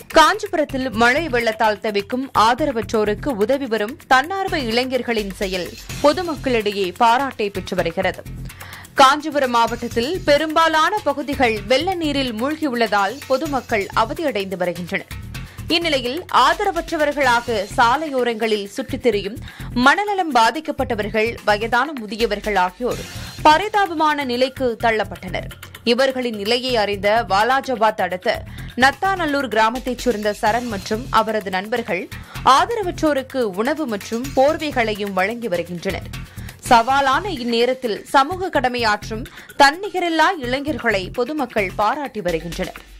காஞ்சிபுரத்தில் மழை வெள்ளத்தால் தவிக்கும் ஆதரவற்றோருக்கு உதவி வரும் தன்னார்வ இளைஞர்களின் செயல் பொதுமக்களிடையே பாராட்டை பெற்று வருகிறது காஞ்சிபுரம் மாவட்டத்தில் பெரும்பாலான பகுதிகள் வெள்ள நீரில் மூழ்கியுள்ளதால் பொதுமக்கள் அவதியடைந்து வருகின்றனர் இந்நிலையில் ஆதரவற்றவர்களாக சாலையோரங்களில் சுற்றித் திரியும் மனநலம் பாதிக்கப்பட்டவர்கள் வயதான முதியவர்கள் ஆகியோர் பரிதாபமான நிலைக்கு தள்ளப்பட்டனர் இவர்களின் நிலையை அறிந்த வாலாஜாபாத் அடுத்த நத்தாநல்லூர் கிராமத்தைச் சேர்ந்த சரண் மற்றும் அவரது நண்பர்கள் ஆதரவற்றோருக்கு உணவு மற்றும் போர்வைகளையும் வழங்கி வருகின்றனர் சவாலான இந்நேரத்தில் சமூக கடமையாற்றும் தன்னிகரில்லா இளைஞர்களை பொதுமக்கள் பாராட்டி வருகின்றனர்